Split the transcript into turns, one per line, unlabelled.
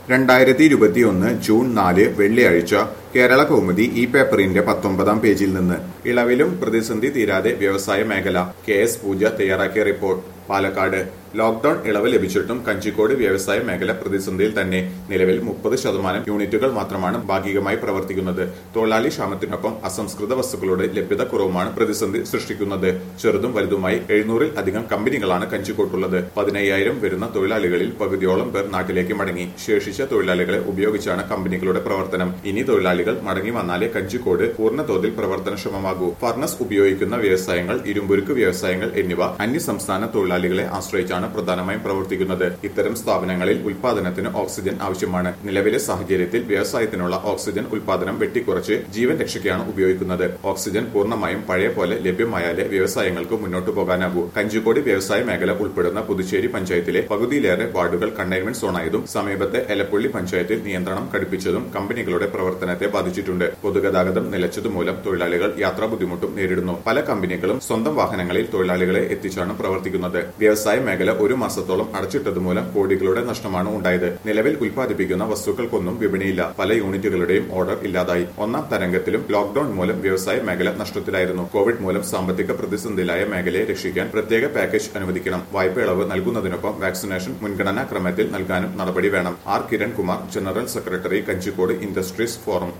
രണ്ടായിരത്തി ഇരുപത്തിയൊന്ന് ജൂൺ നാല് വെള്ളിയാഴ്ച കേരള കൗമുദി ഈ പേപ്പറിന്റെ പത്തൊമ്പതാം പേജിൽ നിന്ന് ഇളവിലും പ്രതിസന്ധി തീരാതെ വ്യവസായ മേഖല കെ എസ് പൂജ തയ്യാറാക്കിയ റിപ്പോർട്ട് പാലക്കാട് ലോക്ഡൌൺ ഇളവ് ലഭിച്ചിട്ടും കഞ്ചിക്കോട് വ്യവസായ മേഖല പ്രതിസന്ധിയിൽ തന്നെ നിലവിൽ മുപ്പത് ശതമാനം യൂണിറ്റുകൾ മാത്രമാണ് ഭാഗികമായി പ്രവർത്തിക്കുന്നത് തൊഴിലാളി ക്ഷാമത്തിനൊപ്പം അസംസ്കൃത വസ്തുക്കളുടെ ലഭ്യത കുറവുമാണ് പ്രതിസന്ധി സൃഷ്ടിക്കുന്നത് ചെറുതും വലുതുമായി എഴുന്നൂറിൽ അധികം കമ്പനികളാണ് കഞ്ചിക്കോട്ടുള്ളത് പതിനയ്യായിരം വരുന്ന തൊഴിലാളികളിൽ പകുതിയോളം പേർ നാട്ടിലേക്ക് മടങ്ങി ശേഷിച്ച തൊഴിലാളികളെ ഉപയോഗിച്ചാണ് കമ്പനികളുടെ പ്രവർത്തനം ഇനി തൊഴിലാളികൾ മടങ്ങി വന്നാലേ കഞ്ചിക്കോട് പൂർണ്ണതോതിൽ പ്രവർത്തനക്ഷമമാകൂ ഫർണസ് ഉപയോഗിക്കുന്ന വ്യവസായങ്ങൾ ഇരുമ്പുരുക്ക് വ്യവസായങ്ങൾ എന്നിവ അന്യസംസ്ഥാന തൊഴിലാളികളെ ആശ്രയിച്ചാണ് പ്രധാനമായും പ്രവർത്തിക്കുന്നത് ഇത്തരം സ്ഥാപനങ്ങളിൽ ഉൽപാദനത്തിന് ഓക്സിജൻ ആവശ്യമാണ് നിലവിലെ സാഹചര്യത്തിൽ വ്യവസായത്തിനുള്ള ഓക്സിജൻ ഉൽപാദനം വെട്ടിക്കുറച്ച് ജീവൻ രക്ഷയ്ക്കാണ് ഉപയോഗിക്കുന്നത് ഓക്സിജൻ പൂർണ്ണമായും പഴയ പോലെ ലഭ്യമായാലേ വ്യവസായങ്ങൾക്ക് മുന്നോട്ടു പോകാനാകൂ കഞ്ചിക്കോട് വ്യവസായ മേഖല ഉൾപ്പെടുന്ന പുതുച്ചേരി പഞ്ചായത്തിലെ പകുതിയിലേറെ വാർഡുകൾ കണ്ടെയ്ൻമെന്റ് സോണായതും സമീപത്തെ എലപ്പുള്ളി പഞ്ചായത്തിൽ നിയന്ത്രണം കടുപ്പിച്ചതും കമ്പനികളുടെ പ്രവർത്തനത്തെ ബാധിച്ചിട്ടുണ്ട് പൊതുഗതാഗതം നിലച്ചതുമൂലം തൊഴിലാളികൾ യാത്രാ ബുദ്ധിമുട്ടും നേരിടുന്നു പല കമ്പനികളും സ്വന്തം വാഹനങ്ങളിൽ തൊഴിലാളികളെ എത്തിച്ചാണ് പ്രവർത്തിക്കുന്നത് വ്യവസായ മേഖല ഒരു മാസത്തോളം അടച്ചിട്ടതുമൂലം കോടികളുടെ നഷ്ടമാണ് ഉണ്ടായത് നിലവിൽ ഉൽപ്പാദിപ്പിക്കുന്ന വസ്തുക്കൾക്കൊന്നും വിപണിയില്ല പല യൂണിറ്റുകളുടെയും ഓർഡർ ഇല്ലാതായി ഒന്നാം തരംഗത്തിലും ലോക്ഡൌൺ മൂലം വ്യവസായ മേഖല നഷ്ടത്തിലായിരുന്നു കോവിഡ് മൂലം സാമ്പത്തിക പ്രതിസന്ധിയിലായ മേഖലയെ രക്ഷിക്കാൻ പ്രത്യേക പാക്കേജ് അനുവദിക്കണം വായ്പ ഇളവ് നൽകുന്നതിനൊപ്പം വാക്സിനേഷൻ മുൻഗണനാ ക്രമത്തിൽ നൽകാനും നടപടി വേണം R Kirankumar general secretary Kanjikode industries forum